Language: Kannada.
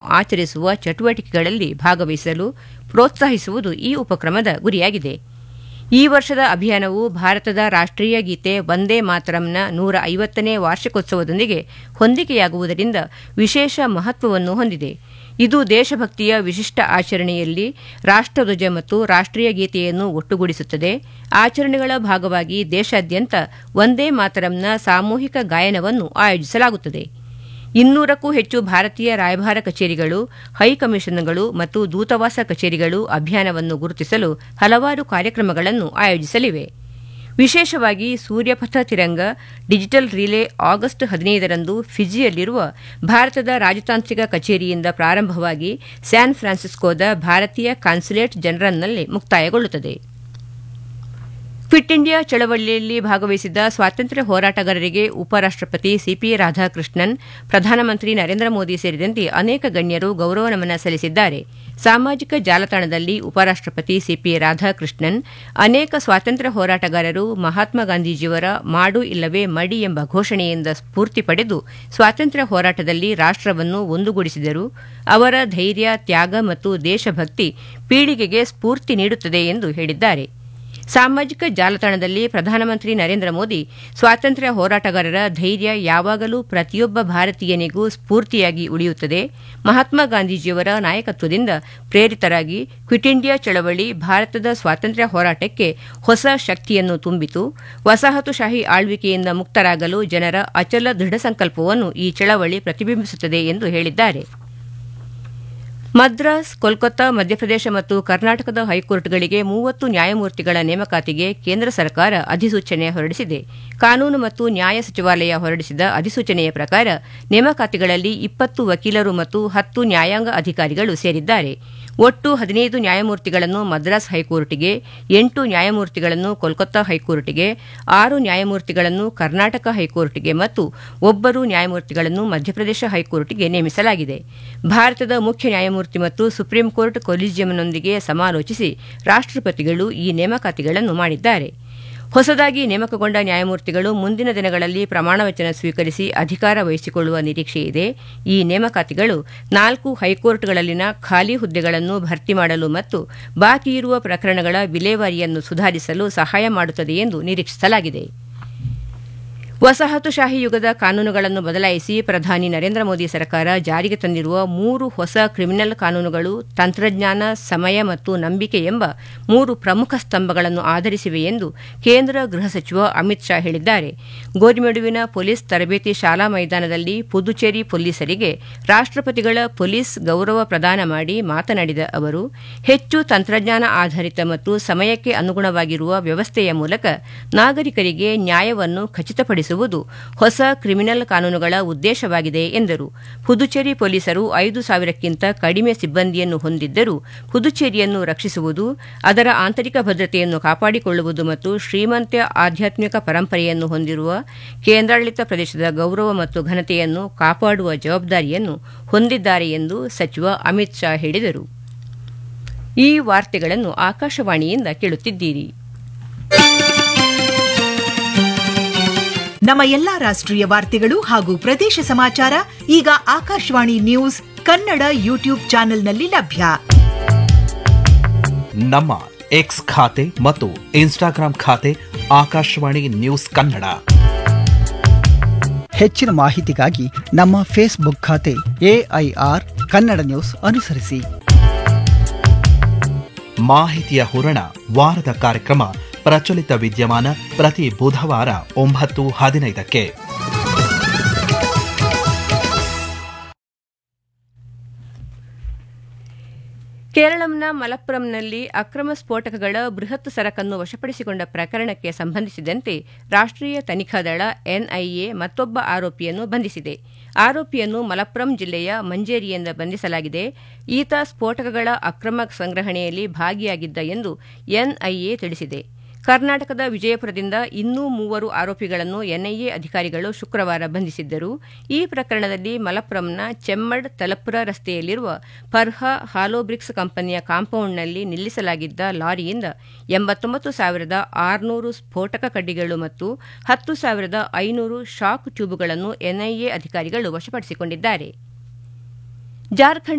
ಆಚರಿಸುವ ಚಟುವಟಿಕೆಗಳಲ್ಲಿ ಭಾಗವಹಿಸಲು ಪ್ರೋತ್ಸಾಹಿಸುವುದು ಈ ಉಪಕ್ರಮದ ಗುರಿಯಾಗಿದೆ ಈ ವರ್ಷದ ಅಭಿಯಾನವು ಭಾರತದ ರಾಷ್ಟೀಯ ಗೀತೆ ವಂದೇ ಮಾತರಂನ ನೂರ ಐವತ್ತನೇ ವಾರ್ಷಿಕೋತ್ಸವದೊಂದಿಗೆ ಹೊಂದಿಕೆಯಾಗುವುದರಿಂದ ವಿಶೇಷ ಮಹತ್ವವನ್ನು ಹೊಂದಿದೆ ಇದು ದೇಶಭಕ್ತಿಯ ವಿಶಿಷ್ಟ ಆಚರಣೆಯಲ್ಲಿ ರಾಷ್ಟಧ್ವಜ ಮತ್ತು ರಾಷ್ಟೀಯ ಗೀತೆಯನ್ನು ಒಟ್ಟುಗೂಡಿಸುತ್ತದೆ ಆಚರಣೆಗಳ ಭಾಗವಾಗಿ ದೇಶಾದ್ಯಂತ ವಂದೇ ಮಾತರಂನ ಸಾಮೂಹಿಕ ಗಾಯನವನ್ನು ಆಯೋಜಿಸಲಾಗುತ್ತದೆ ಇನ್ನೂರಕ್ಕೂ ಹೆಚ್ಚು ಭಾರತೀಯ ರಾಯಭಾರ ಕಚೇರಿಗಳು ಹೈಕಮಿಷನ್ಗಳು ಮತ್ತು ದೂತಾವಾಸ ಕಚೇರಿಗಳು ಅಭಿಯಾನವನ್ನು ಗುರುತಿಸಲು ಹಲವಾರು ಕಾರ್ಯಕ್ರಮಗಳನ್ನು ಆಯೋಜಿಸಲಿವೆ ವಿಶೇಷವಾಗಿ ಸೂರ್ಯಪಥ ತಿರಂಗ ಡಿಜಿಟಲ್ ರಿಲೇ ಆಗಸ್ಟ್ ಹದಿನೈದರಂದು ಫಿಜಿಯಲ್ಲಿರುವ ಭಾರತದ ರಾಜತಾಂತ್ರಿಕ ಕಚೇರಿಯಿಂದ ಪ್ರಾರಂಭವಾಗಿ ಸ್ಯಾನ್ ಫ್ರಾನ್ಸಿಸ್ಕೋದ ಭಾರತೀಯ ಕಾನ್ಸುಲೇಟ್ ಜನರಲ್ನಲ್ಲಿ ಮುಕ್ತಾಯಗೊಳ್ಳುತ್ತದೆ ಕ್ವಿಟ್ ಇಂಡಿಯಾ ಚಳವಳಿಯಲ್ಲಿ ಭಾಗವಹಿಸಿದ್ದ ಸ್ವಾತಂತ್ರ್ಯ ಹೋರಾಟಗಾರರಿಗೆ ಉಪರಾಷ್ಟಪತಿ ಸಿಪಿ ರಾಧಾಕೃಷ್ಣನ್ ಪ್ರಧಾನಮಂತ್ರಿ ನರೇಂದ್ರ ಮೋದಿ ಸೇರಿದಂತೆ ಅನೇಕ ಗಣ್ಯರು ಗೌರವ ನಮನ ಸಲ್ಲಿಸಿದ್ದಾರೆ ಸಾಮಾಜಿಕ ಜಾಲತಾಣದಲ್ಲಿ ಉಪರಾಷ್ಟಪತಿ ಸಿಪಿ ರಾಧಾಕೃಷ್ಣನ್ ಅನೇಕ ಸ್ವಾತಂತ್ರ್ಯ ಹೋರಾಟಗಾರರು ಮಹಾತ್ಮ ಗಾಂಧೀಜಿಯವರ ಮಾಡು ಇಲ್ಲವೇ ಮಡಿ ಎಂಬ ಘೋಷಣೆಯಿಂದ ಸ್ಫೂರ್ತಿ ಪಡೆದು ಸ್ವಾತಂತ್ರ್ಯ ಹೋರಾಟದಲ್ಲಿ ರಾಷ್ಟವನ್ನು ಒಂದುಗೂಡಿಸಿದರು ಅವರ ಧೈರ್ಯ ತ್ಯಾಗ ಮತ್ತು ದೇಶಭಕ್ತಿ ಪೀಳಿಗೆಗೆ ಸ್ಫೂರ್ತಿ ನೀಡುತ್ತದೆ ಎಂದು ಹೇಳಿದ್ದಾರೆ ಸಾಮಾಜಿಕ ಜಾಲತಾಣದಲ್ಲಿ ಪ್ರಧಾನಮಂತ್ರಿ ನರೇಂದ್ರ ಮೋದಿ ಸ್ವಾತಂತ್ರ್ಯ ಹೋರಾಟಗಾರರ ಧೈರ್ಯ ಯಾವಾಗಲೂ ಪ್ರತಿಯೊಬ್ಬ ಭಾರತೀಯನಿಗೂ ಸ್ಫೂರ್ತಿಯಾಗಿ ಉಳಿಯುತ್ತದೆ ಮಹಾತ್ಮ ಗಾಂಧೀಜಿಯವರ ನಾಯಕತ್ವದಿಂದ ಪ್ರೇರಿತರಾಗಿ ಕ್ವಿಟ್ ಇಂಡಿಯಾ ಚಳವಳಿ ಭಾರತದ ಸ್ವಾತಂತ್ರ್ಯ ಹೋರಾಟಕ್ಕೆ ಹೊಸ ಶಕ್ತಿಯನ್ನು ತುಂಬಿತು ವಸಾಹತುಶಾಹಿ ಆಳ್ವಿಕೆಯಿಂದ ಮುಕ್ತರಾಗಲು ಜನರ ಅಚಲ ದೃಢ ಸಂಕಲ್ಪವನ್ನು ಈ ಚಳವಳಿ ಪ್ರತಿಬಿಂಬಿಸುತ್ತದೆ ಎಂದು ಹೇಳಿದ್ದಾರೆ ಮದ್ರಾಸ್ ಕೋಲ್ಕತ್ತಾ ಮಧ್ಯಪ್ರದೇಶ ಮತ್ತು ಕರ್ನಾಟಕದ ಹೈಕೋರ್ಟ್ಗಳಿಗೆ ಮೂವತ್ತು ನ್ಯಾಯಮೂರ್ತಿಗಳ ನೇಮಕಾತಿಗೆ ಕೇಂದ್ರ ಸರ್ಕಾರ ಅಧಿಸೂಚನೆ ಹೊರಡಿಸಿದೆ ಕಾನೂನು ಮತ್ತು ನ್ಯಾಯ ಸಚಿವಾಲಯ ಹೊರಡಿಸಿದ ಅಧಿಸೂಚನೆಯ ಪ್ರಕಾರ ನೇಮಕಾತಿಗಳಲ್ಲಿ ಇಪ್ಪತ್ತು ವಕೀಲರು ಮತ್ತು ಹತ್ತು ನ್ಯಾಯಾಂಗ ಅಧಿಕಾರಿಗಳು ಸೇರಿದ್ದಾರೆ ಒಟ್ಟು ಹದಿನೈದು ನ್ಯಾಯಮೂರ್ತಿಗಳನ್ನು ಮದ್ರಾಸ್ ಹೈಕೋರ್ಟ್ಗೆ ಎಂಟು ನ್ಯಾಯಮೂರ್ತಿಗಳನ್ನು ಕೋಲ್ಕತ್ತಾ ಹೈಕೋರ್ಟ್ಗೆ ಆರು ನ್ಯಾಯಮೂರ್ತಿಗಳನ್ನು ಕರ್ನಾಟಕ ಹೈಕೋರ್ಟ್ಗೆ ಮತ್ತು ಒಬ್ಬರು ನ್ಯಾಯಮೂರ್ತಿಗಳನ್ನು ಮಧ್ಯಪ್ರದೇಶ ಹೈಕೋರ್ಟ್ಗೆ ನೇಮಿಸಲಾಗಿದೆ ಭಾರತದ ಮುಖ್ಯ ನ್ಯಾಯಮೂರ್ತಿ ಮತ್ತು ಸುಪ್ರೀಂ ಕೋರ್ಟ್ ಕೊಲಿಜಿಯಂನೊಂದಿಗೆ ಸಮಾಲೋಚಿಸಿ ರಾಷ್ಟಪತಿಗಳು ಈ ನೇಮಕಾತಿಗಳನ್ನು ಮಾಡಿದ್ದಾರೆ ಹೊಸದಾಗಿ ನೇಮಕಗೊಂಡ ನ್ಯಾಯಮೂರ್ತಿಗಳು ಮುಂದಿನ ದಿನಗಳಲ್ಲಿ ಪ್ರಮಾಣವಚನ ಸ್ವೀಕರಿಸಿ ಅಧಿಕಾರ ವಹಿಸಿಕೊಳ್ಳುವ ನಿರೀಕ್ಷೆಯಿದೆ ಈ ನೇಮಕಾತಿಗಳು ನಾಲ್ಕು ಹೈಕೋರ್ಟ್ಗಳಲ್ಲಿನ ಖಾಲಿ ಹುದ್ದೆಗಳನ್ನು ಭರ್ತಿ ಮಾಡಲು ಮತ್ತು ಬಾಕಿ ಇರುವ ಪ್ರಕರಣಗಳ ವಿಲೇವಾರಿಯನ್ನು ಸುಧಾರಿಸಲು ಸಹಾಯ ಮಾಡುತ್ತದೆ ಎಂದು ನಿರೀಕ್ಷಿಸಲಾಗಿದೆ ವಸಾಹತುಶಾಹಿ ಯುಗದ ಕಾನೂನುಗಳನ್ನು ಬದಲಾಯಿಸಿ ಪ್ರಧಾನಿ ನರೇಂದ್ರ ಮೋದಿ ಸರ್ಕಾರ ಜಾರಿಗೆ ತಂದಿರುವ ಮೂರು ಹೊಸ ಕ್ರಿಮಿನಲ್ ಕಾನೂನುಗಳು ತಂತ್ರಜ್ಞಾನ ಸಮಯ ಮತ್ತು ನಂಬಿಕೆ ಎಂಬ ಮೂರು ಪ್ರಮುಖ ಸ್ತಂಭಗಳನ್ನು ಆಧರಿಸಿವೆ ಎಂದು ಕೇಂದ್ರ ಗೃಹ ಸಚಿವ ಅಮಿತ್ ಶಾ ಹೇಳಿದ್ದಾರೆ ಗೋರಿಮೆಡುವಿನ ಪೊಲೀಸ್ ತರಬೇತಿ ಶಾಲಾ ಮೈದಾನದಲ್ಲಿ ಪುದುಚೇರಿ ಪೊಲೀಸರಿಗೆ ರಾಷ್ಟಪತಿಗಳ ಪೊಲೀಸ್ ಗೌರವ ಪ್ರದಾನ ಮಾಡಿ ಮಾತನಾಡಿದ ಅವರು ಹೆಚ್ಚು ತಂತ್ರಜ್ಞಾನ ಆಧಾರಿತ ಮತ್ತು ಸಮಯಕ್ಕೆ ಅನುಗುಣವಾಗಿರುವ ವ್ಯವಸ್ಥೆಯ ಮೂಲಕ ನಾಗರಿಕರಿಗೆ ನ್ಯಾಯವನ್ನು ಖಚಿತಪಡಿಸುವುದು ಹೊಸ ಕ್ರಿಮಿನಲ್ ಕಾನೂನುಗಳ ಉದ್ದೇಶವಾಗಿದೆ ಎಂದರು ಪುದುಚೇರಿ ಪೊಲೀಸರು ಐದು ಸಾವಿರಕ್ಕಿಂತ ಕಡಿಮೆ ಸಿಬ್ಬಂದಿಯನ್ನು ಹೊಂದಿದ್ದರೂ ಪುದುಚೇರಿಯನ್ನು ರಕ್ಷಿಸುವುದು ಅದರ ಆಂತರಿಕ ಭದ್ರತೆಯನ್ನು ಕಾಪಾಡಿಕೊಳ್ಳುವುದು ಮತ್ತು ಶ್ರೀಮಂತ ಆಧ್ಯಾತ್ಮಿಕ ಪರಂಪರೆಯನ್ನು ಹೊಂದಿರುವ ಕೇಂದ್ರಾಡಳಿತ ಪ್ರದೇಶದ ಗೌರವ ಮತ್ತು ಘನತೆಯನ್ನು ಕಾಪಾಡುವ ಜವಾಬ್ದಾರಿಯನ್ನು ಹೊಂದಿದ್ದಾರೆ ಎಂದು ಸಚಿವ ಅಮಿತ್ ಶಾ ಹೇಳಿದರು ಈ ವಾರ್ತೆಗಳನ್ನು ಆಕಾಶವಾಣಿಯಿಂದ ಕೇಳುತ್ತಿದ್ದೀರಿ ನಮ್ಮ ಎಲ್ಲಾ ರಾಷ್ಟ್ರೀಯ ವಾರ್ತೆಗಳು ಹಾಗೂ ಪ್ರದೇಶ ಸಮಾಚಾರ ಈಗ ಆಕಾಶವಾಣಿ ನ್ಯೂಸ್ ಕನ್ನಡ ಯೂಟ್ಯೂಬ್ ಚಾನೆಲ್ನಲ್ಲಿ ಲಭ್ಯ ನಮ್ಮ ಎಕ್ಸ್ ಖಾತೆ ಮತ್ತು ಇನ್ಸ್ಟಾಗ್ರಾಂ ಖಾತೆ ಆಕಾಶವಾಣಿ ನ್ಯೂಸ್ ಕನ್ನಡ ಹೆಚ್ಚಿನ ಮಾಹಿತಿಗಾಗಿ ನಮ್ಮ ಫೇಸ್ಬುಕ್ ಖಾತೆ ಎಐಆರ್ ಕನ್ನಡ ನ್ಯೂಸ್ ಅನುಸರಿಸಿ ಮಾಹಿತಿಯ ಹೂರಣ ವಾರದ ಕಾರ್ಯಕ್ರಮ ಪ್ರಚಲಿತ ವಿದ್ಯಮಾನ ಪ್ರತಿ ಬುಧವಾರ ಒಂಬತ್ತು ಹದಿನೈದಕ್ಕೆ ಕೇರಳಂನ ಮಲಪ್ಪುರಂನಲ್ಲಿ ಅಕ್ರಮ ಸ್ಫೋಟಕಗಳ ಬೃಹತ್ ಸರಕನ್ನು ವಶಪಡಿಸಿಕೊಂಡ ಪ್ರಕರಣಕ್ಕೆ ಸಂಬಂಧಿಸಿದಂತೆ ರಾಷ್ಟ್ರೀಯ ತನಿಖಾ ದಳ ಎನ್ಐಎ ಮತ್ತೊಬ್ಬ ಆರೋಪಿಯನ್ನು ಬಂಧಿಸಿದೆ ಆರೋಪಿಯನ್ನು ಮಲಪ್ಪುರಂ ಜಿಲ್ಲೆಯ ಮಂಜೇರಿಯಿಂದ ಬಂಧಿಸಲಾಗಿದೆ ಈತ ಸ್ಫೋಟಕಗಳ ಅಕ್ರಮ ಸಂಗ್ರಹಣೆಯಲ್ಲಿ ಭಾಗಿಯಾಗಿದ್ದ ಎಂದು ಎನ್ಐಎ ತಿಳಿಸಿದೆ ಕರ್ನಾಟಕದ ವಿಜಯಪುರದಿಂದ ಇನ್ನೂ ಮೂವರು ಆರೋಪಿಗಳನ್ನು ಎನ್ಐಎ ಅಧಿಕಾರಿಗಳು ಶುಕ್ರವಾರ ಬಂಧಿಸಿದ್ದರು ಈ ಪ್ರಕರಣದಲ್ಲಿ ಮಲಪ್ಪುರಂನ ಚೆಮ್ಮಡ್ ತಲಪುರ ರಸ್ತೆಯಲ್ಲಿರುವ ಫರ್ಹಾ ಹಾಲೋಬ್ರಿಕ್ಸ್ ಕಂಪನಿಯ ಕಾಂಪೌಂಡ್ನಲ್ಲಿ ನಿಲ್ಲಿಸಲಾಗಿದ್ದ ಲಾರಿಯಿಂದ ಎಂಬತ್ತೊಂಬತ್ತು ಸಾವಿರದ ಆರುನೂರು ಸ್ಫೋಟಕ ಕಡ್ಡಿಗಳು ಮತ್ತು ಹತ್ತು ಸಾವಿರದ ಐನೂರು ಶಾಕ್ ಟ್ಯೂಬ್ಗಳನ್ನು ಎನ್ಐಎ ಅಧಿಕಾರಿಗಳು ವಶಪಡಿಸಿಕೊಂಡಿದ್ದಾರೆ ಜಾರ್ಖಂಡ್